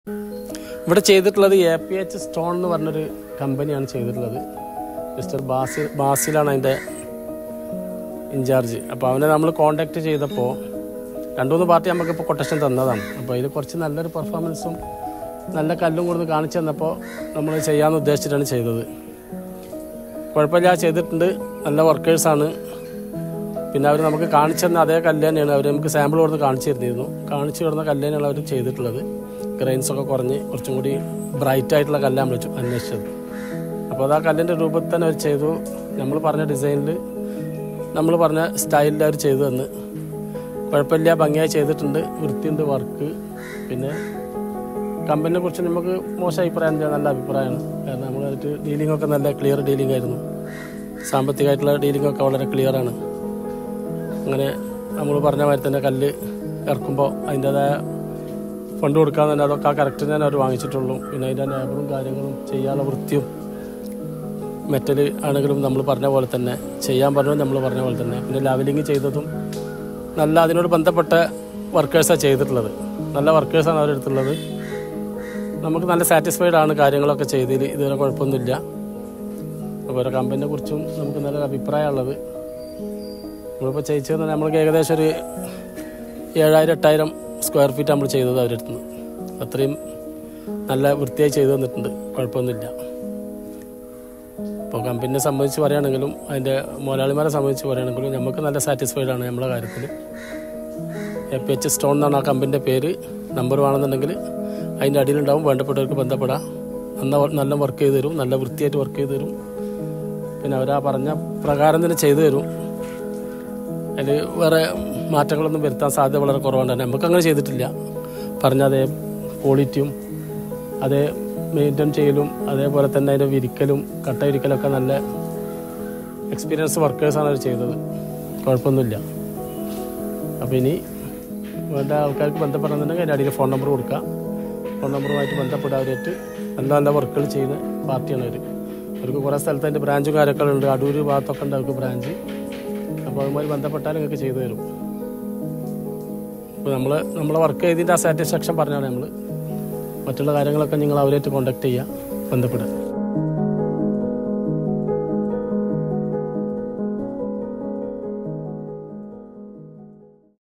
ഇവിടെ ചെയ്തിട്ടുള്ളത് A P H stone എന്ന് പറഞ്ഞൊരു കമ്പനിയാണ് ചെയ്തിട്ടുള്ളത് മിസ്റ്റർ ബാസിൽ ബാസിലാണ് അതിൻ്റെ ഇൻചാർജ് അപ്പോൾ അവനെ നമ്മൾ കോണ്ടാക്ട് ചെയ്തപ്പോൾ രണ്ടു മൂന്ന് പാർട്ടി നമുക്കിപ്പോൾ കൊട്ടേഷൻ തന്നതാണ് അപ്പോൾ അതിൽ കുറച്ച് നല്ലൊരു പെർഫോമൻസും നല്ല കല്ലും കൊടുത്ത് കാണിച്ചു തന്നപ്പോൾ നമ്മൾ ചെയ്യാമെന്ന് ഉദ്ദേശിച്ചിട്ടാണ് ചെയ്തത് കുഴപ്പമില്ല ചെയ്തിട്ടുണ്ട് നല്ല വർക്കേഴ്സാണ് പിന്നെ അവർ നമുക്ക് കാണിച്ചു തന്ന അതേ കല്ല് തന്നെയാണ് അവർ നമുക്ക് സാമ്പിൾ കൊടുത്ത് കാണിച്ചു തരുന്നിരുന്നു കാണിച്ചു തരുന്ന കല്ല് തന്നെയാണ് അവർ ചെയ്തിട്ടുള്ളത് ഗ്രെയിൻസ് ഒക്കെ കുറഞ്ഞ് കുറച്ചും കൂടി ബ്രൈറ്റ് ആയിട്ടുള്ള കല്ലാണ് നമ്മൾ ചു- അന്വേഷിച്ചത് അപ്പോൾ അത് ആ കല്ലിൻ്റെ രൂപത്തിൽ തന്നെ അവർ ചെയ്തു നമ്മൾ പറഞ്ഞ ഡിസൈനിൽ നമ്മൾ പറഞ്ഞ സ്റ്റൈലിൽ അവർ ചെയ്തു തന്ന് കുഴപ്പമില്ല ഭംഗിയായി ചെയ്തിട്ടുണ്ട് വൃത്തിയുണ്ട് വർക്ക് പിന്നെ കമ്പനിയെ കുറിച്ച് നമുക്ക് മോശം അഭിപ്രായം ഇല്ല, നല്ല അഭിപ്രായമാണ് കാരണം നമ്മളായിട്ട് ഡീലിംഗ് ഒക്കെ നല്ല ക്ലിയർ ഡീലിംഗ് ആയിരുന്നു സാമ്പത്തികമായിട്ടുള്ള ഡീലിംഗ് ഒക്കെ വളരെ ക്ലിയർ ആണ് അങ്ങനെ നമ്മൾ പറഞ്ഞ മാതിരി തന്നെ കല്ല് ഇറക്കുമ്പോൾ അതിൻ്റെതായ ഫണ്ട് കൊടുക്കാൻ തന്നെ അതൊക്കെ ആ കറക്റ്റ് തന്നെ അവർ വാങ്ങിച്ചിട്ടുള്ളൂ പിന്നെ അതിൻ്റെ ലേബറും കാര്യങ്ങളും ചെയ്യാനുള്ള വൃത്തിയും മെറ്റൽ ആണെങ്കിലും നമ്മൾ പറഞ്ഞ പോലെ തന്നെ ചെയ്യാൻ പറഞ്ഞത് നമ്മൾ പറഞ്ഞ പോലെ തന്നെ പിന്നെ ലെവലിംഗ് ചെയ്തതും നല്ല അതിനോട് ബന്ധപ്പെട്ട വർക്കേഴ്സാണ് ചെയ്തിട്ടുള്ളത് നല്ല വർക്കേഴ്സാണ് അവരെടുത്തുള്ളത് നമുക്ക് നല്ല സാറ്റിസ്ഫൈഡ് ആണ് കാര്യങ്ങളൊക്കെ ചെയ്തതിൽ ഇതുവരെ കുഴപ്പമൊന്നുമില്ല അപ്പോൾ ഓരോ കമ്പനിയെ കുറിച്ചും നമുക്ക് നല്ലൊരു അഭിപ്രായമുള്ളത് നമ്മളിപ്പോൾ ചെയ്യിച്ചത് നമ്മൾക്ക് ഏകദേശം ഒരു ഏഴായിരം എട്ടായിരം സ്ക്വയർ ഫീറ്റ് നമ്മൾ ചെയ്തത് അവരെടുത്ത് അത്രയും നല്ല വൃത്തിയായി ചെയ്തു തന്നിട്ടുണ്ട് കുഴപ്പമൊന്നുമില്ല ഇപ്പോൾ കമ്പനിയെ സംബന്ധിച്ച് പറയുകയാണെങ്കിലും അതിൻ്റെ മുതലാളിമാരെ സംബന്ധിച്ച് പറയുകയാണെങ്കിലും നമുക്ക് നല്ല സാറ്റിസ്ഫൈഡ് ആണ് നമ്മളെ കാര്യത്തിൽ എ പി എച്ച് സ്റ്റോൺ എന്നാണ് ആ കമ്പനിൻ്റെ പേര് നമ്പർ വേണമെന്നുണ്ടെങ്കിൽ അതിൻ്റെ അടിയിലുണ്ടാവും വേണ്ടപ്പെട്ടവർക്ക് ബന്ധപ്പെടാം നല്ല നല്ല വർക്ക് ചെയ്ത് തരും നല്ല വൃത്തിയായിട്ട് വർക്ക് ചെയ്ത് തരും പിന്നെ അവരാ പറഞ്ഞ പ്രകാരം തന്നെ ചെയ്തു തരും അതിൽ വേറെ മാറ്റങ്ങളൊന്നും വരുത്താൻ സാധ്യത വളരെ കുറവാണ് നമുക്ക് അങ്ങനെ ചെയ്തിട്ടില്ല പറഞ്ഞ അതേ ക്വാളിറ്റിയും അതേ മെയിൻറ്റെയിൻ ചെയ്യലും അതേപോലെ തന്നെ അതിൻ്റെ വിരിക്കലും കട്ട വിരിക്കലൊക്കെ നല്ല എക്സ്പീരിയൻസ് വർക്കേഴ്സാണ് അവർ ചെയ്തത് കുഴപ്പമൊന്നുമില്ല അപ്പോൾ ഇനി വേണ്ട ആൾക്കാർക്ക് ബന്ധപ്പെടണമെന്നുണ്ടെങ്കിൽ അതിൻ്റെ അടിയിൽ ഫോൺ നമ്പർ കൊടുക്കുക ഫോൺ നമ്പറുമായിട്ട് ബന്ധപ്പെടുക അവരായിട്ട് നല്ല നല്ല വർക്കുകൾ ചെയ്യുന്ന പാർട്ടിയാണ് അവർ അവർക്ക് കുറേ സ്ഥലത്ത് അതിൻ്റെ ബ്രാഞ്ചും കാര്യമൊക്കെ ഉണ്ട് അടൂർ ഭാഗത്തൊക്കെ ഉണ്ട് അവർക്ക് ബ്രാഞ്ച് അപ്പോൾ അതുമായി ബന്ധപ്പെട്ടാൽ നിങ്ങൾക്ക് ചെയ്തു തരും അപ്പോൾ നമ്മൾ നമ്മളെ വർക്ക് ചെയ്തതിൻ്റെ ആ സാറ്റിസ്ഫാക്ഷൻ പറഞ്ഞാണ് നമ്മൾ മറ്റുള്ള കാര്യങ്ങളൊക്കെ നിങ്ങൾ അവരായിട്ട് കോൺടാക്ട് ചെയ്യുക ബന്ധപ്പെടുക